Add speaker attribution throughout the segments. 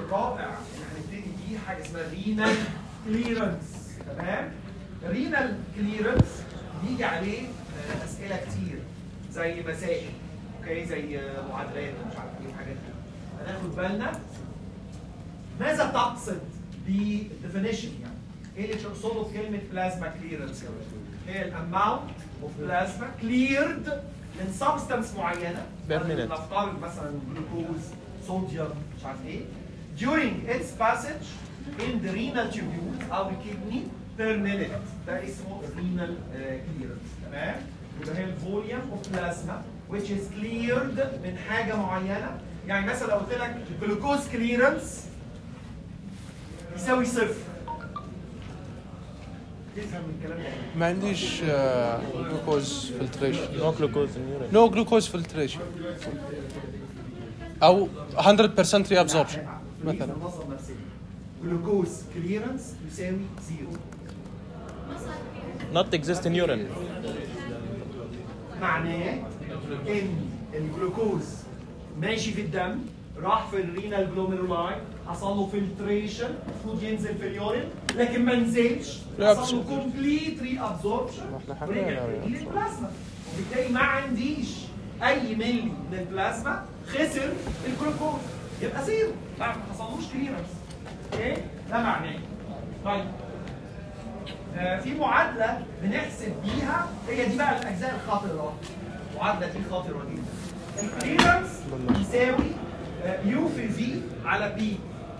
Speaker 1: الرابع اللي هنبتدي بيه حاجه اسمها رينال كليرنس تمام رينال كليرنس بيجي عليه آه، اسئله كتير زي مسائل اوكي زي آه، معادلات ومش عارف ايه وحاجات كده هناخد بالنا ماذا تقصد بالديفينيشن يعني ايه اللي تقصده بكلمه بلازما كليرنس هي الاماونت اوف بلازما كليرد من سبستانس معينه
Speaker 2: Per minute.
Speaker 1: نفترض مثلا جلوكوز صوديوم مش عارف ايه during its passage in the renal tubules او الكدني per minute ده اسمه renal uh, clearance تمام يبقى هي الفوليوم اوف بلازما which is cleared من حاجه معينه يعني مثلا لو قلت لك جلوكوز كليرنس يساوي صفر تفهم من الكلام ده إيه؟
Speaker 3: ما عنديش جلوكوز فلتريشن
Speaker 2: No glucose in urine.
Speaker 3: نو جلوكوز فلتريشن او 100% ري ابزوربشن مثلا
Speaker 1: ننظم نفسنا جلوكوز كليرنس يساوي زيرو
Speaker 2: Not exist in urine.
Speaker 1: معناه ان الجلوكوز ماشي في الدم راح في الرينال جلوميرولاي حصل له فلتريشن المفروض ينزل في اليورين لكن ما نزلش حصل له
Speaker 3: Reabsorption.
Speaker 1: كومبليت ري ابزوربشن
Speaker 3: إحنا حكينا
Speaker 1: ورجع
Speaker 3: على
Speaker 1: تاني للبلازما وبالتالي ما عنديش اي ملي من البلازما خسر الجلوكوز يبقى زيرو ما ما حصلوش كليرنس اوكي ده معناه طيب آه، في معادله بنحسب بيها هي دي بقى الاجزاء الخطره المعادله دي خطره جدا الكليرنس يساوي يو في في على بي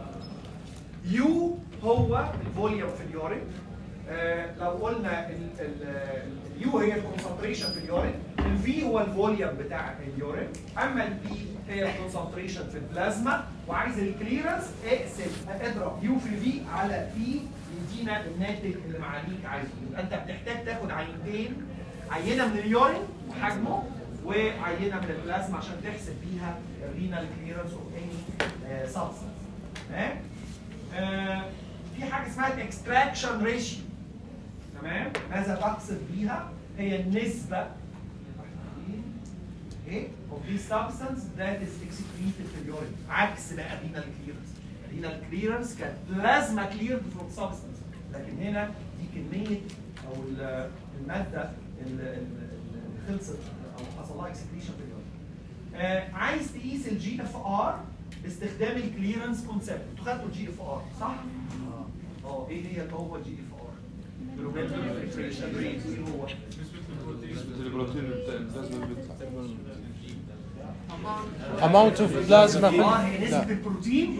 Speaker 1: يو هو الفوليوم في اليورين آه، لو قلنا اليو هي الكونسنتريشن في اليورين الفي هو الفوليوم بتاع اليورين اما البي هي الكونسنتريشن في البلازما وعايز الكليرنس اقسم اضرب يو في في على بي يدينا الناتج اللي معاليك عايزه يبقى انت بتحتاج تاخد عينتين عينه من اليورين وحجمه وعينه من البلازما عشان تحسب بيها الرينال كليرنس اوف اني سبستنس تمام آه، في حاجه اسمها الاكستراكشن ريشيو تمام ماذا تقصد بيها هي النسبه ايه of this substance that is excreted في اليورين عكس بقى renal clearance renal clearance كانت plasma cleared from substance لكن هنا دي كميه او ال- الماده اللي اللي خلصت او حصل لها excretion في اليورين آه عايز تقيس الجي اف ار باستخدام الكليرنس كونسبت انتوا خدتوا الجي اف ار صح؟ اه اه ايه هي اللي هو الجي اف ار؟ جلوبال فلتريشن ريت ايه هو؟
Speaker 3: amount of plasma
Speaker 1: اه هي
Speaker 3: في
Speaker 1: نسبه
Speaker 3: لا
Speaker 1: البروتين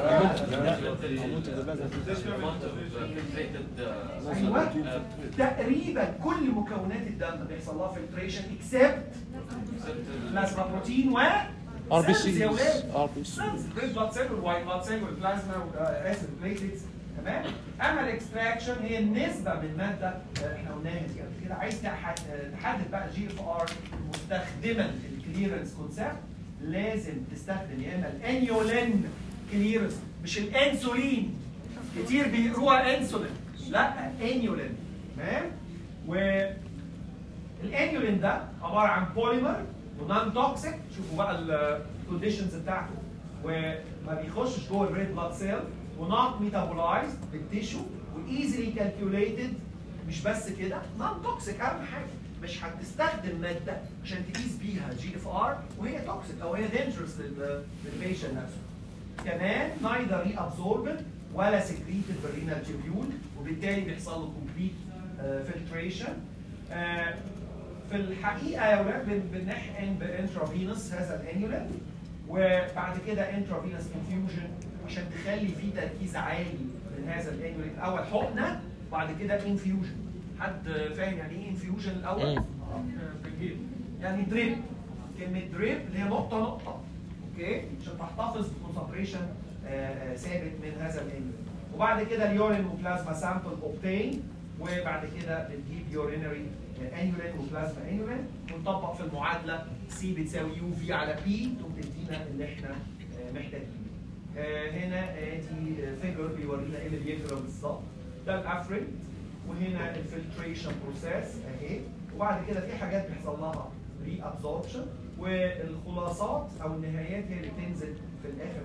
Speaker 1: ايوه تقريبا كل مكونات الدم بيحصل لها فلتريشن اكسبت بلازما بروتين و
Speaker 3: ار بي
Speaker 1: cells
Speaker 3: سي
Speaker 1: يا ولاد
Speaker 3: ار بي سي
Speaker 1: الريد بلاد سيل والوايت بلاد سيل والبلازما والاسيد بليتلز تمام اما الاكستراكشن هي النسبه من ماده آه، احنا قلناها دي قبل كده عايز تح- آه، تحدد بقى جي اف ار مستخدما الكليرنس كونسبت لازم تستخدم يا اما الانيولين كليرنس مش الانسولين كتير بيقروها انسولين لا انيولين تمام و الانيولين ده عباره عن بوليمر ونان توكسيك شوفوا بقى الكونديشنز بتاعته وما بيخشش جوه الريد بلاد سيل ونوت ميتابولايزد بالتيشو وايزلي كالكوليتد مش بس كده نان توكسيك اهم حاجه مش هتستخدم ماده عشان تقيس بيها جي اف ار وهي توكسيك او هي دينجرس للبيشنت نفسه كمان نايذر ري ابزوربد ولا سكريتد بالرينال تيبيول وبالتالي بيحصل له كومبليت فلتريشن في الحقيقه يا ولاد بن- بنحقن بانترافينوس هذا الانيولين وبعد كده انترافينوس انفيوجن عشان تخلي فيه تركيز عالي من هذا الانيولين الاول حقنه بعد كده انفيوجن حد فاهم يعني ايه انفيوجن الاول؟
Speaker 2: مم.
Speaker 1: آه، في الجيب. يعني دريب كلمه دريب اللي هي نقطه نقطه اوكي عشان تحتفظ بكونسنتريشن ثابت من هذا الانيولين وبعد كده اليورين وبلازما سامبل اوبتين وبعد كده بنجيب يورينري انيولين وبلازما انيولين ونطبق في المعادله سي بتساوي يو في على بي تقوم تدينا اللي احنا آه، محتاجينه. آه، هنا ادي فيجر بيورينا ايه اللي بيجرى بالظبط ده الافريت وهنا الفلتريشن بروسيس اهي وبعد كده في حاجات بيحصل لها ري ابزوربشن والخلاصات او النهايات هي اللي بتنزل في الاخر خالص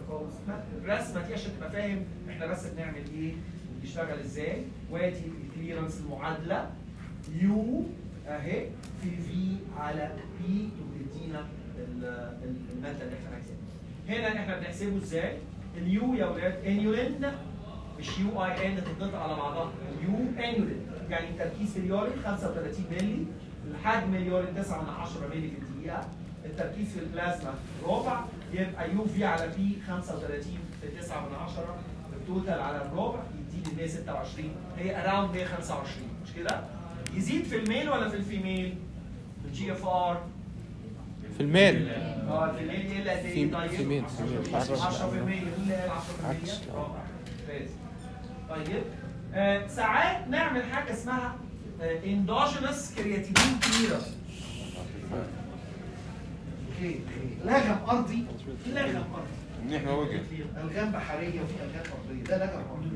Speaker 1: الرسمه الرسمه دي عشان تبقى فاهم احنا بس بنعمل ايه بيشتغل ازاي وادي الكليرنس المعادله يو اهي في في على بي وبتدينا ال- ال- الماده اللي احنا عايزينها هنا احنا بنحسبه ازاي اليو يا ولاد انيولين مش يو اي ان تتقطع على بعضها يو انيولين يعني تركيز في اليورين 35 مللي الحجم اليورين 9 من 10 مللي في الدقيقه التركيز في البلازما ربع يبقى يو في على بي 35 في 9 من 10 التوتال على الربع يديني 126 هي اراوند 125 مش كده؟ يزيد في الميل ولا في الفيميل؟ في الجي اف ار
Speaker 3: في الميل
Speaker 1: اه في الميل يقل قد ايه
Speaker 3: في-
Speaker 1: طيب؟
Speaker 3: في ميل.
Speaker 1: 10% مين اللي قال 10%
Speaker 3: عكس.
Speaker 1: رائع ممتاز طيب آه ساعات نعمل حاجه اسمها اندوجينس كرياتينين كليرا اوكي لغم ارضي في لغم ارضي
Speaker 4: منيح ما وقف
Speaker 1: الغام بحريه وفي الغام ارضيه ده لغم ارضي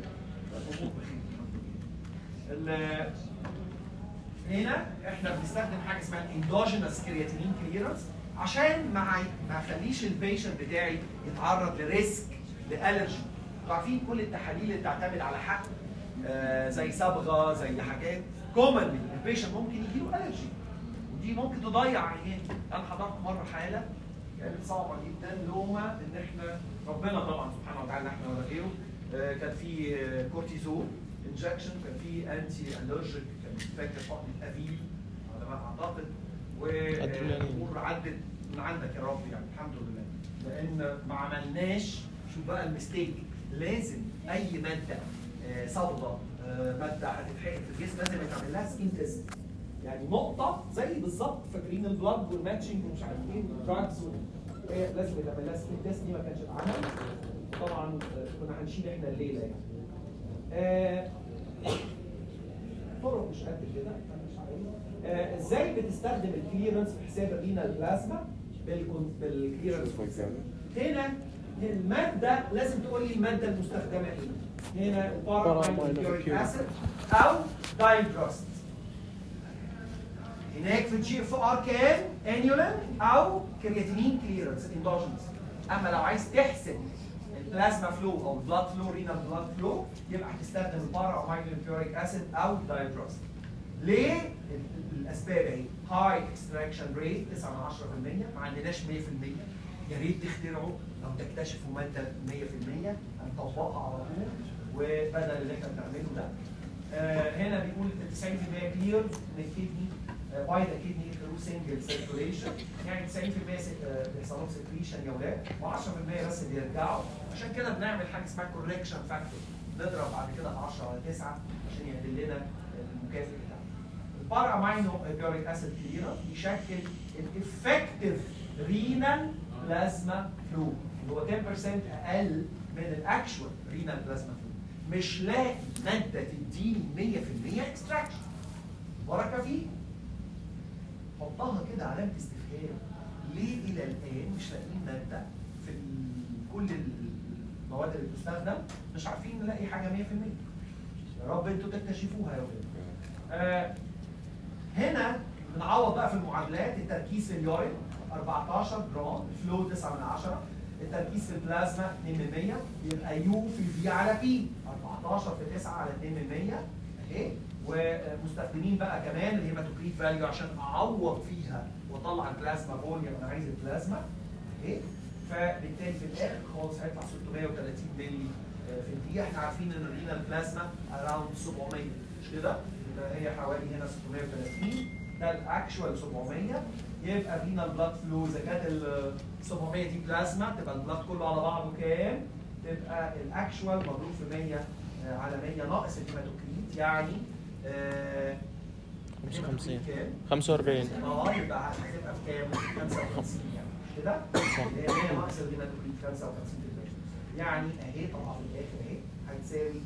Speaker 1: ال- هنا احنا بنستخدم حاجه اسمها اندوجينس كرياتينين كليرنس عشان ما ع- ما اخليش البيشنت بتاعي يتعرض لريسك لالرجي انتوا عارفين كل التحاليل اللي بتعتمد على حق آه زي صبغه زي حاجات كومن البيشنت ممكن يجي له الرجي ودي ممكن تضيع عيان انا حضرت مره حاله كانت صعبه جدا لومه ان احنا ربنا طبعا سبحانه وتعالى احنا ولا غيره آه، كان في آه، كورتيزون انجكشن كان في انتي الرجيك كان فاكر حقن افيل على ما اعتقد
Speaker 2: أدرينالين.
Speaker 1: والامور عدت من عندك يا رب يعني الحمد لله لان ما عملناش شوف بقى المستيك لازم اي ماده آه، صبغه آه، ماده هتتحقن في الجسم لازم يتعمل لها سكين تيست يعني نقطة زي بالظبط فاكرين البلاد والماتشنج ومش عارف ايه والدراجز هي لازم يتعمل لها سكين تيست دي ما كانش اتعمل طبعا آه، كنا هنشيل احنا الليلة يعني. آه، طرق مش قد كده أنا مش عارف. آه، ازاي بتستخدم الكليرنس في حساب الرينا البلازما بالكون- بالكليرنس هنا المادة لازم تقول لي المادة المستخدمة ايه هنا البارامينوكليك اسيد او دايدروست هناك في الجي اف ار كان انيولين او كرياتينين كليرنس اندوجينس اما لو عايز تحسب البلازما فلو او البلاد فلو رينال بلاد فلو يبقى هتستخدم البارا بيوريك اسيد او دايدروست ليه؟ ال- الاسباب اهي هاي اكستراكشن ريت 9 من 10% ما عندناش 100% يا ريت تخترعوا او تكتشفوا ماده 100% هنطبقها على طول وبدل اللي احنا بنعمله ده آه، هنا بيقول 90% كلير من الكدني باي ذا كدني ثرو سنجل سيركوليشن يعني 90% س- آه، بيحصل لهم سكريشن يا ولاد و10% بس بيرجعوا عشان كده بنعمل حاجه اسمها كوركشن فاكتور نضرب بعد كده في 10 على 9 عشان يعمل لنا المكافئ بتاعنا. البارامينو بيوريك اسيد كليرنس بيشكل الافكتيف رينال بلازما فلو اللي هو 10% اقل من الاكشوال رينال بلازما فلو مش لاقي ماده تديني 100% اكستراكشن بركه فيه حطها كده علامه استفهام ليه الى الان مش لاقيين ماده في ال- كل المواد اللي بتستخدم مش عارفين نلاقي حاجه 100% يا رب انتوا تكتشفوها يا ولاد آه هنا بنعوض بقى في المعادلات التركيز في اليورين 14 جرام فلو 9 من 10 التركيز في البلازما 2 من 100 يبقى يو في في على بي 14 في 9 على 2 من 100 اهي ومستخدمين بقى كمان الهيماتوكريت فاليو عشان اعوض فيها واطلع البلازما فوليوم انا عايز البلازما اهي فبالتالي في الاخر خالص هيطلع 630 مللي آه، في الدقيقه احنا عارفين ان الرينا البلازما اراوند 700 مش كده؟ يبقى هي حوالي هنا 630 ده الاكشوال 700 يبقى رينا البلاد فلو اذا كانت ال 700 دي بلازما تبقى البلاد كله على بعضه كام؟ تبقى الاكشوال مضروب في 100 آه، على 100 ناقص الهيماتوكريت يعني آه،
Speaker 2: 55
Speaker 1: كام؟
Speaker 2: 45
Speaker 1: اه يبقى هتبقى في كام؟ 55 يعني مش كده؟ اللي هي 100 ناقص الهيماتوكريت 55% يعني اهي طبعا في الاخر اهي هتساوي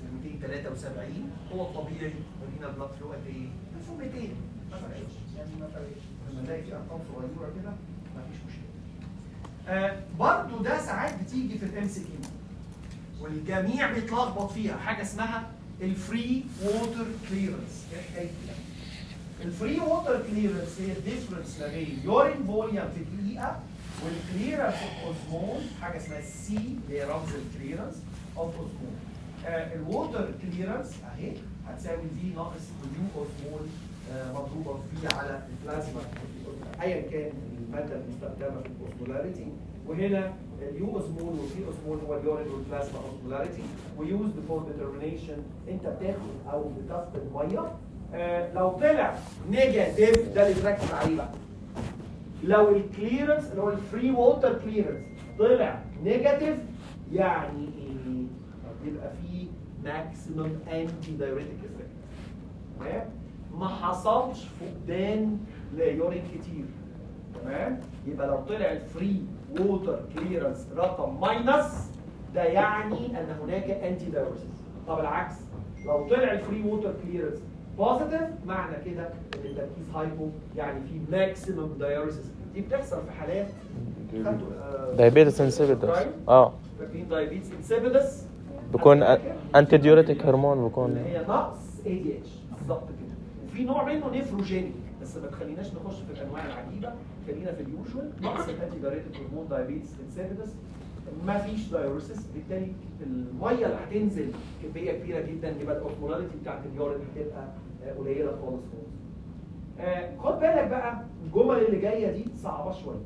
Speaker 1: 1273 هو الطبيعي ورينا بلاد فلو قد ايه؟ 1200 ما فرقتش يعني ما فرقتش لما نلاقي في ارقام صغيره كده مفيش مشكله. آه برضو ده ساعات بتيجي في الام سي كيو والجميع بيتلخبط فيها حاجه اسمها الفري ووتر كليرنس ايه حكايتها؟ الفري ووتر كليرنس هي الديفرنس ما بين يورين فوليوم في الدقيقه والكليرنس اوف اوزمون حاجه اسمها السي اللي هي رمز الكليرنس اوف اوزمون الووتر كليرنس اهي هتساوي في ناقص اليو اوزمون آه، مضروبه في على البلازما ايا كان الماده المستخدمه في الاوزمولاريتي وهنا اليو اوزمول والفي اوزمول هو اليورين والبلازما اوزمولاريتي ويوزد فور ديترمينيشن انت بتاخد او بتفقد ميه آه، لو طلع نيجاتيف ده اللي تركز عليه بقى لو الكليرنس اللي هو الفري ووتر كليرنس طلع نيجاتيف يعني ايه؟ يبقى في ماكسيمم انتي دايوريتك افكت تمام ما حصلش فقدان ليورين كتير تمام يبقى لو طلع الفري ووتر كليرنس رقم ماينس ده يعني ان هناك انتي دايوريسيس طب العكس لو طلع الفري ووتر كليرنس بوزيتيف معنى كده ان التركيز هايبو يعني في ماكسيمم دايوريسيس دي بتحصل في حالات خدتوا آه،
Speaker 2: دايابيتس انسيبيدس اه
Speaker 1: فاكرين دايابيتس انسيبيدس
Speaker 2: بيكون انتي ديوريتك هرمون
Speaker 1: اللي
Speaker 2: بيكون
Speaker 1: هي نقص اي دي اتش بالظبط كده وفي نوع منه نيفروجينيك بس ما تخليناش نخش في الانواع العجيبه خلينا في اليوجوال نقص الانتي دايريتك هرمون دايابيتس انسيبيدس ما فيش دايوريسيس بالتالي الميه اللي هتنزل كميه كبيره جدا يبقى الاوتمولاريتي بتاعت اليورين هتبقى آه، قليله خالص خالص آه، خد بالك بقى الجمل اللي جايه دي صعبه شويه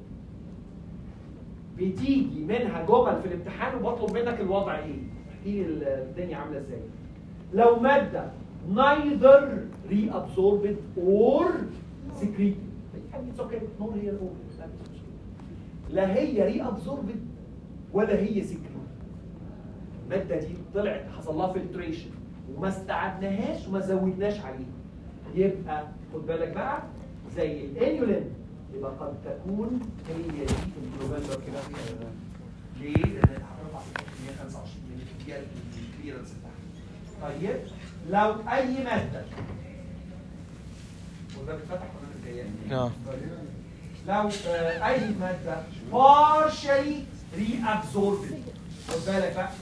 Speaker 1: بتيجي منها جمل في الامتحان وبطلب منك الوضع ايه احكي لي الدنيا عامله ازاي لو ماده neither reabsorbed or secreted يعني it's okay no هي or لا مش مشكلة. لا هي reabsorbed ولا هي secreted الماده دي طلعت حصل لها فلتريشن وما استعدناهاش وما زودناش عليها يبقى خد بالك بقى زي الانيولين يبقى قد تكون هي دي الجلوبال كده ليه؟ لان هترفع 125 هي الكليرنس بتاعها طيب لو اي ماده وده بيتفتح ولا متهيألي؟
Speaker 2: اه
Speaker 1: لو آه، اي ماده partially reabsorbed خد بالك بقى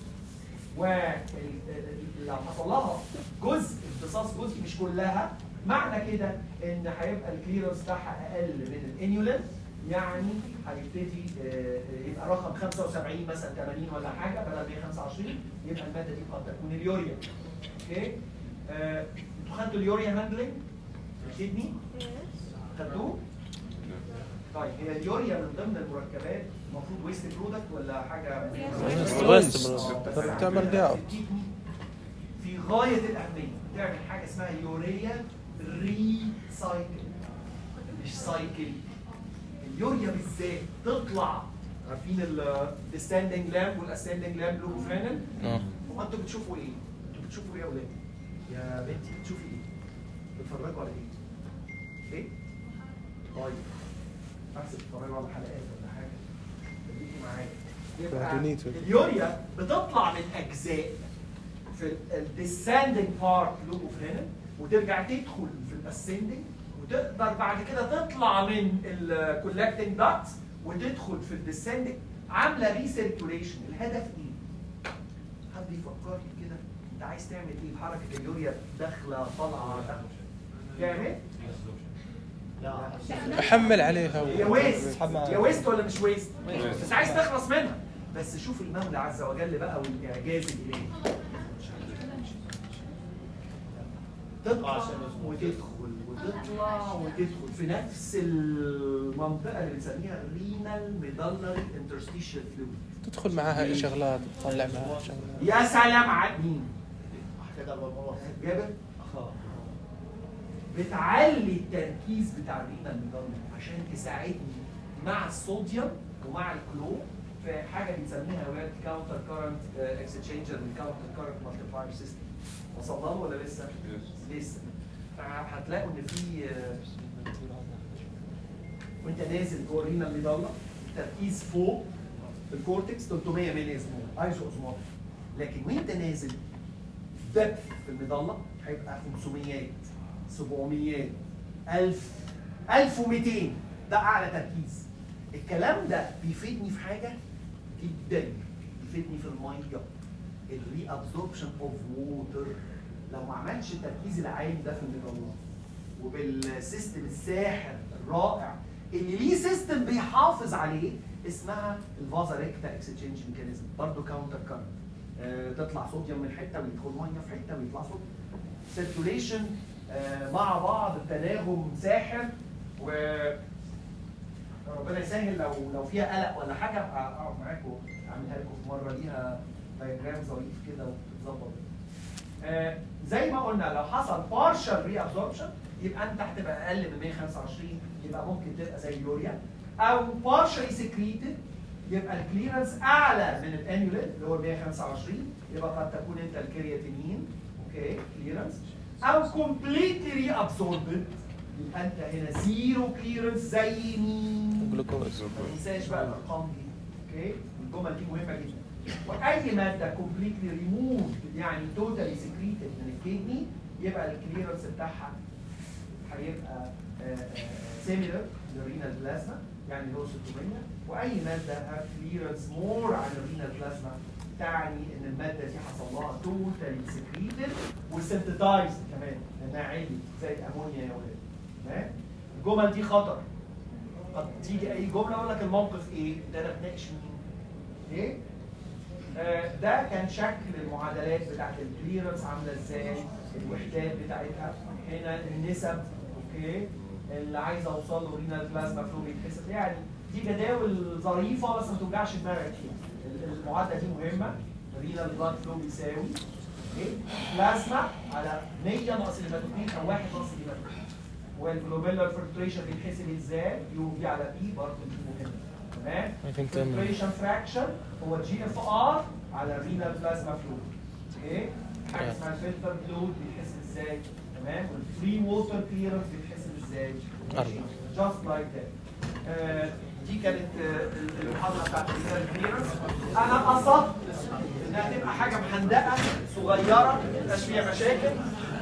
Speaker 1: ولو حصل لها جزء امتصاص جزء مش كلها معنى كده ان هيبقى الكليرنس بتاعها اقل من الانيولين يعني هيبتدي آه، آه، يبقى رقم 75 مثلا 80 ولا حاجه بدل 125 يبقى الماده دي قد تكون اليوريا اوكي آه، انتوا خدتوا اليوريا هاندلنج كدني خدتوه طيب هي اليوريا من ضمن المركبات المفروض ويست برودكت ولا حاجه
Speaker 2: ويست
Speaker 3: طب بتعمل دي اوت
Speaker 1: في غايه الاهميه بتعمل حاجه اسمها يوريا ريسايكل مش سايكل اليوريا بالذات تطلع عارفين الستاندنج لامب والاسندنج لامب لوبوفرينال
Speaker 2: اه
Speaker 1: هو انتوا بتشوفوا ايه؟ انتوا بتشوفوا ايه يا ولاد؟ يا بنتي بتشوفي ايه؟ بتتفرجوا على ايه؟ ايه؟ طيب احسب بتتفرجوا على حلقات ولا حاجه خليكي معايا يبقى
Speaker 3: بعدينيتو.
Speaker 1: اليوريا بتطلع من اجزاء في الديسندنج بارت لوبوفرينال وترجع تدخل في الاسندنج وتقدر بعد كده تطلع من الكولكتنج داكتس وتدخل في الديسندنج عامله ريسيركيوليشن الهدف ايه؟ حد يفكرني كده انت عايز تعمل ايه بحركه اليوريا داخله طالعه داخله تعمل
Speaker 3: احمل عليها
Speaker 1: يا ويست يا ويست ولا مش ويست بس عايز تخلص منها بس شوف المولى عز وجل بقى والاعجاز الالهي تطلع وتدخل وتطلع وتدخل في نفس المنطقه اللي بنسميها الرينال ميدالري انترستيشال فلويد
Speaker 3: تدخل معاها شغلات تطلع معاها شغلات
Speaker 1: يا سلام على مين؟ جابر؟ بتعلي التركيز بتاع الرينال ميدالري عشان تساعدني مع الصوديوم ومع الكلور في حاجه بنسميها ولاد كاونتر كارنت اكسشينجر من كاونتر كارنت مالتيبلاير سيستم وصلنا له ولا لسه؟ لسه هتلاقوا ان في آه، وانت نازل جوه الرينال ميدالا التركيز فوق في الكورتكس 300 ملي اسمه ايزو اوزموتيك لكن وانت نازل دبث في المظله هيبقى 500 700 1000 1200 ده اعلى تركيز الكلام ده بيفيدني في حاجه جدا بيفيدني في الميه الري ابزوربشن اوف ووتر لو ما عملش التركيز العالي ده في المظله وبالسيستم الساحر الرائع اللي ليه سيستم بيحافظ عليه اسمها الفازا ريكتا اكسشينج ميكانيزم برضه كاونتر كارنت آه تطلع صوديوم من حته ويدخل ميه في حته ويطلع صوديوم سيركيوليشن آه مع بعض تناغم ساحر و ربنا يسهل لو لو فيها قلق ولا حاجه ابقى اقعد معاكم اعملها لكم في مره ليها دايجرام ظريف كده وتتظبط آه زي ما قلنا لو حصل بارشال ري ابزوربشن يبقى انت هتبقى اقل من 125 يبقى ممكن تبقى زي اليوريا او بارشالي سكريتد يبقى الكليرنس اعلى من الانيولين اللي هو 125 يبقى قد تكون انت الكرياتينين اوكي كليرنس او كومبليتلي ري ابسوربد يبقى انت هنا زيرو كليرنس زي مين؟
Speaker 2: جلوكوز
Speaker 1: ما تنساش بقى الارقام دي اوكي الجمل دي مهمه جدا واي ماده كومبليتلي ريموفد يعني توتالي سكريتد من الكدني يبقى الكليرنس بتاعها هيبقى سيميلر للرينال بلازما يعني لو 600 واي ماده هاف كليرنس مور عن الرينال بلازما تعني ان الماده دي حصل لها توتالي سكريتد وسنتدايزد كمان لانها عالي زي الامونيا يا ولاد تمام الجمل دي خطر قد تيجي اي جمله اقول لك الموقف ايه؟ ده انا بناقش مين؟ ايه؟ آه ده كان شكل المعادلات بتاعت الكليرنس عامله ازاي؟ الوحدات بتاعتها هنا النسب اوكي اللي عايز اوصل له رينال بلازما فلو بيتحسب يعني دي جداول ظريفه بس ما توجعش دماغك فيها ال- المعادله دي مهمه رينال بلاد فلو بيساوي اوكي بلازما على 100 ناقص الهيماتوكريت او 1 ناقص الهيماتوكريت والجلوبيلر فلتريشن بيتحسب ازاي؟ يو بي على بي برضه دي مهمه تمام؟
Speaker 2: I think ten-
Speaker 1: فلتريشن فراكشن هو جي اف ار على الرينال بلازما فلو اوكي؟ حاجه
Speaker 2: Yeah.
Speaker 1: اسمها الفلتر فلويد بيتحسب ازاي؟ تمام؟ والفري ووتر كليرنس بيتحسب ازاي؟
Speaker 2: أربعة.
Speaker 1: جاست لايك ذات دي كانت آه، المحاضره بتاعت الرينال كليرنس انا قصدت انها تبقى حاجه محندقه صغيره ما يبقاش فيها مشاكل